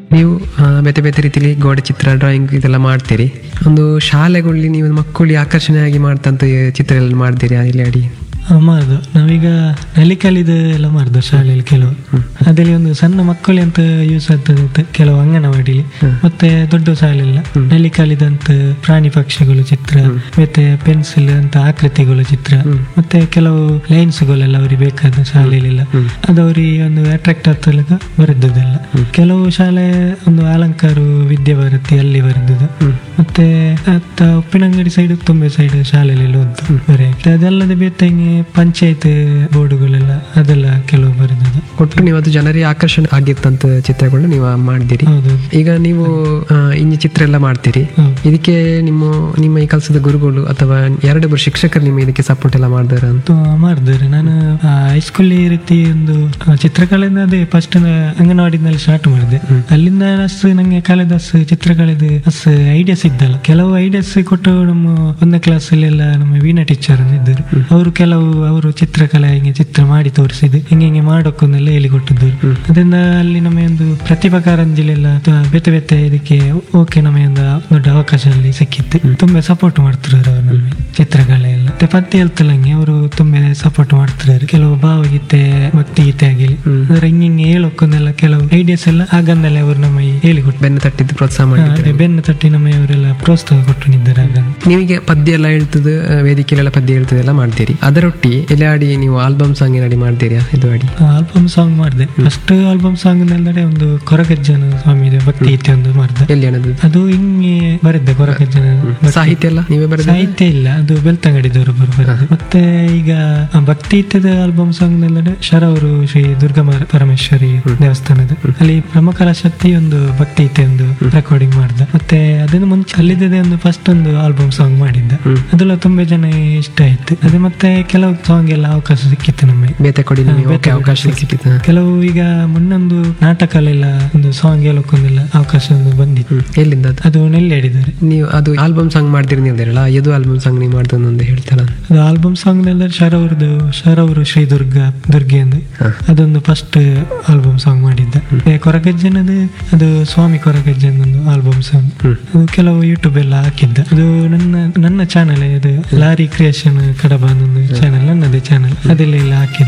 ನೀವು ಆ, ಬೇತೆ ಬೇತೆ ರೀತಿಲಿ ಗೋಡೆ ಚಿತ್ರ ಡ್ರಾಯಿಂಗ್ ಇದೆಲ್ಲ ಮಾಡ್ತೀರಿ ಒಂದು ಶಾಲೆಗಳಲ್ಲಿ ನೀವು ಮಕ್ಕಳಿಗೆ ಆಕರ್ಷಣೆಯಾಗಿ ಮಾಡ್ತಂತ ಚಿತ್ರ ಎಲ್ಲ ಮಾಡ್ತೀರಿ ಇಲ್ಲಿ ಅಡಿ ಮಾಡ್ದು ನಾವೀಗ ನಲಿಕಲಿದ ಎಲ್ಲ ಮಾಡ್ದು ಶಾಲೆಯಲ್ಲಿ ಕೆಲವು ಅದ್ರಲ್ಲಿ ಒಂದು ಸಣ್ಣ ಮಕ್ಕಳು ಅಂತ ಯೂಸ್ ಆಗ್ತದೆ ಕೆಲವು ಅಂಗನವಾಡಿಲಿ ಮತ್ತೆ ದೊಡ್ಡ ಶಾಲೆಲ್ಲ ನಲಿಕಲಿದಂತ ಪ್ರಾಣಿ ಪಕ್ಷಿಗಳು ಚಿತ್ರ ಮತ್ತೆ ಪೆನ್ಸಿಲ್ ಅಂತ ಆಕೃತಿಗಳು ಚಿತ್ರ ಮತ್ತೆ ಕೆಲವು ಲೈನ್ಸ್ಗಳೆಲ್ಲ ಅವ್ರಿಗೆ ಬೇಕಾದ ಶಾಲೆಯಲ್ಲೆಲ್ಲ ಅದು ಅವ್ರಿಗೆ ಒಂದು ಅಟ್ರಾಕ್ಟ್ ಆಗ್ತಲಕ ಬರೆದದೆಲ್ಲ ಕೆಲವು ಶಾಲೆ ಒಂದು ಅಲಂಕಾರ ವಿದ್ಯಾಭಾರತಿ ಅಲ್ಲಿ ಬರೆದದ್ದು ಮತ್ತೆ ಅತ್ತ ಉಪ್ಪಿನಂಗಡಿ ಸೈಡ್ ತುಂಬೆ ಸೈಡ್ ಶಾಲೆಯಲ್ಲಿ ಓದ್ದು ಬರೆ ಅದಲ್ಲದೆ ಬೇತಂಗೆ ಪಂಚಾಯತ್ ಬೋರ್ಡುಗಳೆಲ್ಲ ಅದೆಲ್ಲ ಕೆಲವು ಬರೆದದ್ದು ಒಟ್ಟು ನೀವು ಅದು ಜನರಿಗೆ ಆಕರ್ಷಣೆ ಆಗಿರ್ತಂತ ಚಿತ್ರಗಳನ್ನ ನೀವು ಮಾಡಿದಿರಿ ಹೌದು ಈಗ ನೀವು ಆ, ಇಂಜಿ ಚಿತ್ರ ಎಲ್ಲ ಮಾಡ್ತೀರಿ ಹೌದು. ಇದಕ್ಕೆ ನಿಮ್ಮ ನಿಮ್ಮ ಈ ಕೆಲಸದ ಗುರುಗಳು ಅಥವಾ ಎರಡೊಬ್ಬರು ಶಿಕ್ಷಕರು ನಿಮ್ಮ ಇದಕ್ಕೆ ಸಪೋರ್ಟ್ ಎಲ್ಲ ಮಾಡಿದಾರ ಅಂತ ತು- ಮಾಡಿದ್ದಾರೆ ನಾನು ಹೈಸ್ಕೂಲ್ ಈ ರೀತಿ ಒಂದು ಆ, ಚಿತ್ರಕಲೆಯಿಂದ ಅದೇ ಫಸ್ಟ್ ಅಂಗನವಾಡಿನಲ್ಲಿ ಸ್ಟಾರ್ಟ್ ಮಾಡಿದೆ ಅಲ್ಲಿಂದ ಅಷ್ಟು ನಂಗೆ ಕಾಳಿದಾಸ್ ಚಿತ್ರಕಲೆದು ಅಷ್ಟು ಐಡಿಯಾಸ್ ಇದ್ದಲ್ಲ ಕೆಲವು ಐಡಿಯಾಸ್ ಕೊಟ್ಟು ನಮ್ಮ ಒಂದನೇ ಕ್ಲಾಸ್ ಎಲ್ಲ ನಮ್ಮ ವೀಣಾ ಟೀಚರ್ ಇದ್ದರು ಅವರು ಕೆಲವು ಅವರು ಚಿತ್ರಕಲೆ ಹಿಂಗೆ ಚಿತ್ರ ಮಾಡಿ ತೋರಿಸಿದ್ದು ಹಿಂಗೆ ಹಿಂಗೆ ಮಾಡೋಕೊಂದೆಲ್ಲ ಹೇಳಿಕೊಟ್ಟಿದ್ದರು ಅದರಿಂದ ಅಲ್ಲಿ ನಮಗೆ ಒಂದು ಪ್ರತಿಭಾ ಕಾರಂಜಿಲೆಲ್ಲ ತ- ಬೇತೆ ಬೇತೆ ಇದಕ್ಕೆ ಓಕೆ ನಮಗೆ ಒಂದು ದೊಡ್ಡ ಅವಕಾಶ ಅಲ್ಲಿ ಸಿಕ್ಕಿತ್ತು ತುಂಬಾ ಸಪೋರ್ಟ್ ಮಾಡ್ತಿದ್ದಾರೆ ಅವರು ನಮಗೆ ಚಿತ್ರಕಲೆ ಎಲ್ಲ ಮತ್ತೆ ಪದ್ಯ ಹೇಳ್ತಲಂಗೆ ಅವರು ತುಂಬಾ ಸಪೋರ್ಟ್ ಮಾಡ್ತಿದ್ದಾರೆ ಕೆಲವು ಭಾವಗೀತೆ ಭಕ್ತಿ ಗೀತೆ ಆಗಿಲಿ ಅಂದ್ರೆ ಹಿಂಗೆ ಹಿಂಗೆ ಹೇಳೋಕೊಂದೆಲ್ಲ ಕೆಲವು ಐಡಿಯಾಸ್ ಎಲ್ಲ ಆಗಂದಲ್ಲೇ ಅವರು ನಮಗೆ ಹೇಳಿಕೊಟ್ಟು ಬೆನ್ನು ತಟ್ಟಿದ್ದು ಪ್ರೋತ್ಸಾಹ ಮಾಡಿ ಅದೇ ಬೆನ್ನು ತಟ್ಟಿ ನಮಗೆ ಅವರೆಲ್ಲ ಪ್ರೋತ್ಸಾಹ ಕೊಟ್ಟಿದ್ದಾರೆ ಆಗ ನೀವಿಗೆ ಪದ್ಯ ಎಲ್ಲ ಹೇಳ್ತದೆ ಬೇದಿಕೆಲೆಲ್ಲ ಪದ್ಯ ಹೇಳ್ತದೆ ಎಲ್ಲ ಮಾಡ್ತೀರಿ ಅದರೊಟ್ಟಿ ಎಲ್ಲ ಆಡಿ ನೀವು ಆಲ್ಬಮ್ ಸಾಂಗ್ ಏನಾಡಿ ಮಾಡ್ತೀರಾ ಇದು ಆಡಿ ಆಲ್ಬಮ್ ಸಾಂಗ್ ಮಾಡಿದೆ ಫಸ್ಟ್ ಆಲ್ಬಮ್ ಸಾಂಗ್ ನೆಲ್ಲಡೆ ಒಂದು ಕೊರಗಜ್ಜನ ಸ್ವಾಮಿ ಭಕ್ತಿ ಗೀತೆ ಒಂದು ಮಾಡಿದೆ ಎಲ್ಲಿ ಅನ್ನೋದು ಅದು ಹಿಂಗೆ ಬರೆದ್ದೆ ಕೊರಗಜ್ಜನ ಭಕ್ತಿ ಸಾಹಿತ್ಯ ಎಲ್ಲ ನೀವೇ ಬರೆದ ಸಾಹಿತ್ಯ ಇಲ್ಲ ಅದು ಬೆಳ್ತಂಗಡಿದವರು ಬರೋದು ಮತ್ತೆ ಈಗ ಆ ಭಕ್ತಿ ಇತ್ಯದ ಆಲ್ಬಮ್ ಸಾಂಗ್ ನೆಲ್ಲಡೆ ಶರವರು ಶ್ರೀ ದುರ್ಗಾ ಮ- ಪರಮೇಶ್ವರಿ ದೇವಸ್ಥಾನದ ಅಲ್ಲಿ ಪ್ರಮುಖರ ಶಕ್ತಿ ಒಂದು ಭಕ್ತಿ ಗೀತೆ ಒಂದು ರೆಕಾರ್ಡಿಂಗ್ ಮಾಡ್ದೆ ಮತ್ತೆ ಅದನ್ನು ಮುಂಚೆ ಅಲ್ಲಿದ್ದೇ ಒಂದು ಫಸ್ಟ್ ಒಂದು ಆಲ್ಬಮ್ ಸಾಂಗ್ ಮಾಡಿದ್ದ ಅದೆಲ್ಲ ತುಂಬಾ ಜನ ಇಷ್ಟ ಆಯ್ತು ಅದೇ ಮತ್ತೆ ಕೆಲವು ಸಾಂಗ್ ಎಲ್ಲ ಅವಕಾಶ ಸಿಕ್ಕಿತ್ತು ನಮಗೆ ಬೇತೆ ಕೊಡಿ ನಿಮಗೆ ಬೇತೆ ಓಕೆ ಅವಕಾಶ ಸಿಕ್ಕಿತ್ತು ಕೆಲವು ಈಗ ಮುನ್ನೊಂದು ನಾಟಕಲೆಲ್ಲ ಒಂದು ಸಾಂಗ್ ಹೇಳೋಕೊಂದೆಲ್ಲ ಅವಕಾಶ ಒಂದು ಬಂದಿತ್ತು ಎಲ್ಲಿಂದ ಅದು ಅದು ನೆಲ್ಲಿ ಹೇಳಿದ್ದಾರೆ ನೀವು ಅದು ಆಲ್ಬಮ್ ಸಾಂಗ್ ಮಾಡ್ತೀರಿ ನೀವು ಹೇಳಿರಲ್ಲ ಎದು ಆಲ್ಬಮ್ ಸಾಂಗ್ ನೀವು ಮಾಡ್ದು ಒಂದು ಹೇಳ್ತಾರ ಅದು ಆಲ್ಬಮ್ ಸಾಂಗ್ ನೆಲ್ಲ ಶರವ್ರದ್ದು ಶರವರು ಶ್ರೀ ದುರ್ಗಾ ದುರ್ಗೆ ಎಂದು ಅದೊಂದು ಫಸ್ಟ್ ಆಲ್ಬಮ್ ಸಾಂಗ್ ಮಾಡಿದ್ದ ಮತ್ತೆ ಕೊರಗಜ್ಜನದು ಅದು ಸ್ವಾಮಿ ಕೊರಗಜ್ಜನ ಒಂದು ಆಲ್ಬಮ್ ಸಾಂಗ್ ಅದು ಕೆಲವು ಯೂಟ್ಯೂಬ್ ಎಲ್ಲ ಹಾಕಿದ್ದ ಅದು ನನ್ನ ನನ್ನ ಚಾನಲ್ ಇದು ಲಾರಿ ಕ್ರಿಯೇಷನ್ ಕಡಬ ಒಂದು ಚಾನಲ್ ನನ್ನದೇ ಚಾನಲ್ ಅದೆಲ್ಲ ಎಲ್ಲ ಹಾಕಿದ್ದ